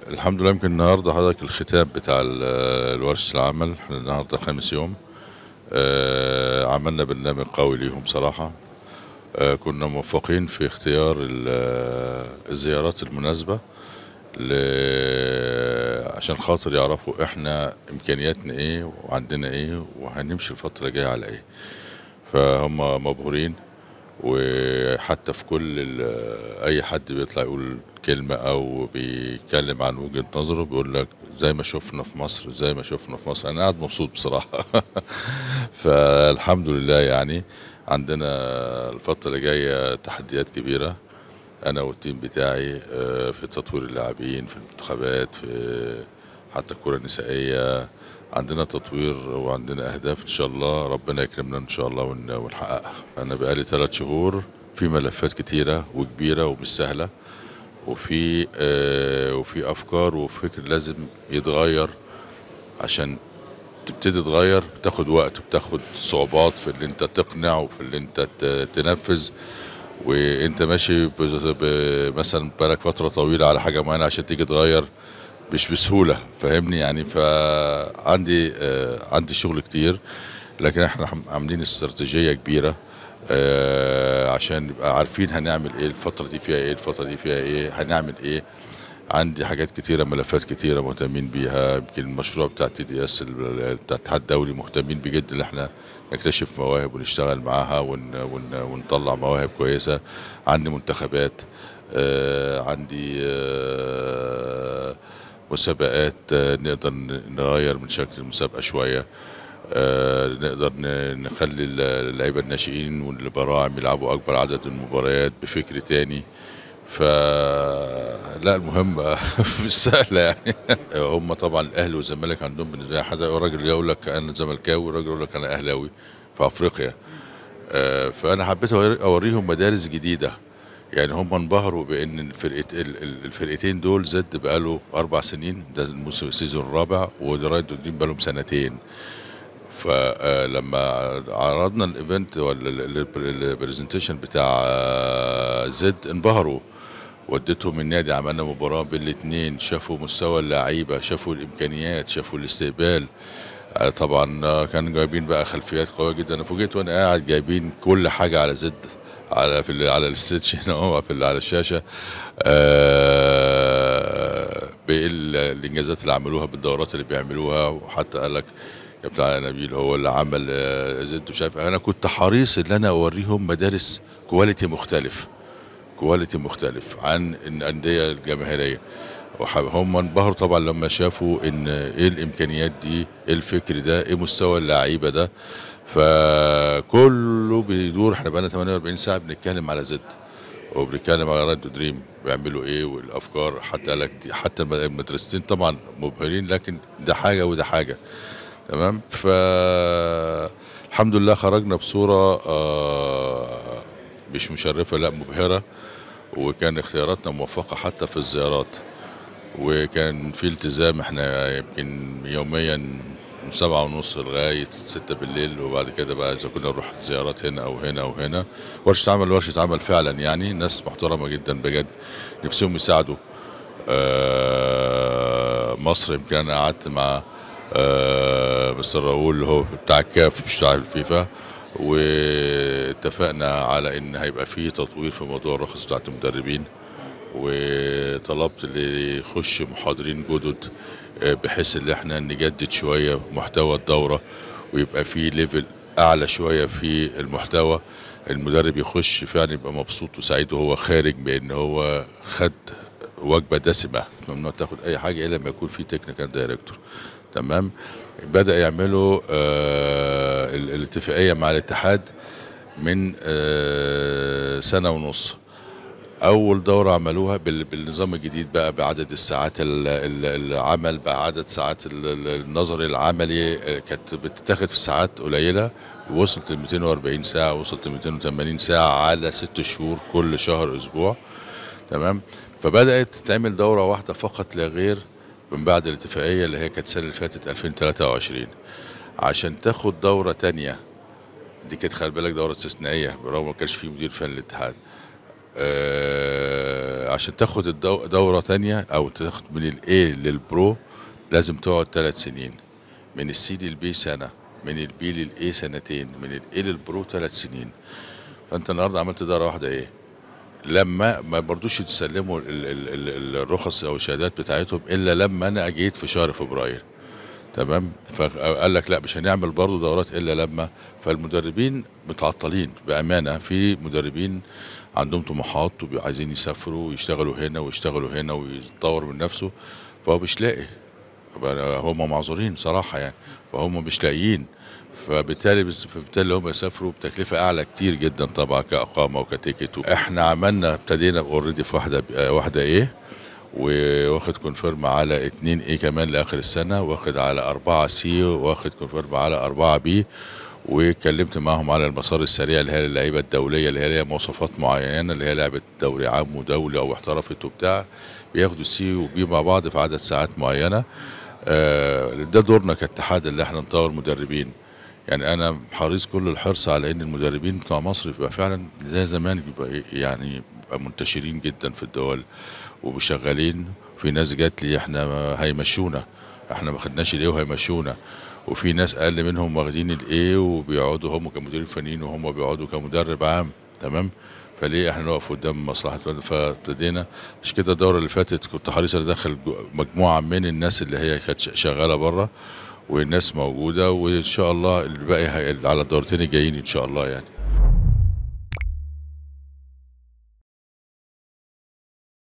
الحمد لله يمكن النهارده حضرتك الختام بتاع ال- الورشة العمل احنا النهارده خامس يوم آه، عملنا برنامج قوي ليهم صراحة آه، كنا موفقين في اختيار ال- الزيارات المناسبة ل- عشان خاطر يعرفوا احنا امكانياتنا ايه وعندنا ايه وهنمشي الفترة الجاية على ايه فهم مبهورين وحتى في كل ال- اي حد بيطلع يقول كلمة او بيتكلم عن وجهة نظره بيقول لك زي ما شفنا في مصر زي ما شفنا في مصر انا قاعد مبسوط بصراحة فالحمد لله يعني عندنا الفترة اللي جاية تحديات كبيرة انا والتيم بتاعي آه، في تطوير اللاعبين في المنتخبات في حتى الكرة النسائية عندنا تطوير وعندنا اهداف ان شاء الله ربنا يكرمنا ان شاء الله ون- ونحققها انا بقالي ثلاث شهور في ملفات كتيرة وكبيرة ومش سهلة وفي آه، وفي افكار وفكر لازم يتغير عشان تبتدي تغير بتاخد وقت وبتاخد صعوبات في اللي انت تقنع وفي اللي انت ت- تنفذ وانت ماشي ب- ب- مثلا بقالك فتره طويله على حاجه معينه عشان تيجي تغير مش بسهوله فاهمني يعني فعندي آه، عندي شغل كتير لكن احنا عم- عاملين استراتيجيه كبيره آه، عشان نبقى عارفين هنعمل ايه الفتره دي فيها ايه الفتره دي فيها ايه هنعمل ايه عندي حاجات كتيرة ملفات كتيرة مهتمين بيها يمكن المشروع بتاع تي دي اس بتاع الاتحاد الدولي مهتمين بجد ان احنا نكتشف مواهب ونشتغل معاها ون ون ونطلع مواهب كويسة عندي منتخبات آه عندي آه مسابقات آه نقدر ن- نغير من شكل المسابقة شوية آه نقدر ن- نخلي اللعيبة الناشئين والبراعم يلعبوا أكبر عدد من المباريات بفكر تاني ف لا المهم مش سهله يعني هم طبعا الاهلي والزمالك عندهم بالنسبه لي حد راجل يقول لك انا زملكاوي راجل يقول لك انا اهلاوي في افريقيا آه، فانا حبيت أوري- اوريهم مدارس جديده يعني هم انبهروا بان الفرقه ال- ال- الفرقتين دول زد بقاله اربع سنين ده الموسم السيزون الرابع ودرايد الدين بقالهم سنتين فلما عرضنا الايفنت ولا البرزنتيشن بتاع آه، زد انبهروا وديتهم النادي عملنا مباراة بين الاتنين شافوا مستوى اللعيبة شافوا الإمكانيات شافوا الاستقبال آه، طبعا آه، كانوا جايبين بقى خلفيات قوية جدا أنا فوجئت وأنا قاعد جايبين كل حاجة على زد على في ال- على الستيتش هنا اهو في ال- على الشاشة آه، بالإنجازات اللي عملوها بالدورات اللي بيعملوها وحتى قال لك يا بتاع نبيل هو اللي عمل آه، زد وشايف أنا كنت حريص إن أنا أوريهم مدارس كواليتي مختلف كواليتي مختلف عن الانديه الجماهيريه وح- هم انبهروا طبعا لما شافوا ان ايه الامكانيات دي ايه الفكر ده ايه مستوى اللعيبه ده فكله بيدور احنا بقالنا 48 ساعه بنتكلم على زد وبنتكلم على ريد دريم بيعملوا ايه والافكار حتى لك دي حتى الم- المدرستين طبعا مبهرين لكن ده حاجه وده حاجه تمام ف الحمد لله خرجنا بصوره آه، مش مشرفه لا مبهره وكان اختياراتنا موفقه حتى في الزيارات وكان في التزام احنا يمكن يوميا من سبعة ونص لغاية ستة بالليل وبعد كده بقى إذا كنا نروح زيارات هنا أو هنا أو هنا ورشة عمل ورشة عمل فعلا يعني ناس محترمة جدا بجد نفسهم يساعدوا آه، مصر يمكن أنا قعدت مع آه، مستر راؤول اللي هو بتاع الكاف مش بتاع الفيفا واتفقنا على ان هيبقى في تطوير في موضوع الرخص بتاعت المدربين وطلبت اللي يخش محاضرين جدد آه، بحيث ان احنا نجدد شويه محتوى الدوره ويبقى في ليفل اعلى شويه في المحتوى المدرب يخش فعلا يبقى مبسوط وسعيد وهو خارج بان هو خد وجبه دسمه ممنوع تاخد اي حاجه الا لما يكون في تكنيكال دايركتور تمام بدا يعملوا آه ال- الاتفاقيه مع الاتحاد من آه سنه ونص اول دوره عملوها بال- بالنظام الجديد بقى بعدد الساعات ال- ال- العمل بقى عدد ساعات ال- ال- النظري العملي آه، كانت بتتاخد في ساعات قليله وصلت ل 240 ساعه وصلت ل 280 ساعه على ست شهور كل شهر اسبوع تمام فبدات تعمل دوره واحده فقط لا غير من بعد الاتفاقيه اللي هي كانت السنه اللي فاتت 2023 عشان تاخد دوره تانية دي كانت خلي بالك دوره استثنائيه برغم ما كانش في مدير فني للاتحاد آه، عشان تاخد الدو- دورة تانية أو تاخد من الإيه للبرو لازم تقعد ثلاث سنين من السي للبي سنة من البي للإيه سنتين من الإيه للبرو ثلاث سنين فأنت النهاردة عملت دورة واحدة إيه لما ما برضوش يتسلموا ال- ال- ال- الرخص أو الشهادات بتاعتهم إلا لما أنا أجيت في شهر فبراير تمام فقال لك لا مش هنعمل برضه دورات الا لما فالمدربين متعطلين بامانه في مدربين عندهم طموحات وعايزين يسافروا ويشتغلوا هنا ويشتغلوا هنا ويطور من نفسه فهو مش لاقي فبقى هم معذورين صراحه يعني فهم مش لاقيين فبالتالي بس فبالتالي هم يسافروا بتكلفه اعلى كتير جدا طبعا كاقامه وكتيكت احنا عملنا ابتدينا اوريدي في واحده واحده ايه واخد كونفيرم على 2 اي كمان لاخر السنه واخد على 4 سي واخد كونفيرم على 4 بي واتكلمت معاهم على المسار السريع اللي هي اللعيبه الدوليه اللي هي ليها مواصفات معينه اللي هي لعبه دوري عام ودولي او احترفت وبتاع بياخدوا سي وبي مع بعض في عدد ساعات معينه آه، ده دورنا كاتحاد اللي احنا نطور مدربين يعني انا حريص كل الحرص على ان المدربين بتوع مصر يبقى فعلا زي زمان يبقى يعني يبقى منتشرين جدا في الدول وشغالين في ناس جات لي احنا هيمشونا احنا ما خدناش الايه وهيمشونا وفي ناس اقل منهم واخدين الايه وبيقعدوا هم كمدير فنيين وهم بيقعدوا كمدرب عام تمام فليه احنا نقف قدام مصلحه الولد؟ فابتدينا مش كده الدوره اللي فاتت كنت حريص ان ادخل جو- مجموعه من الناس اللي هي كانت ش- شغاله بره والناس موجوده وان شاء الله الباقي هي- على الدورتين الجايين ان شاء الله يعني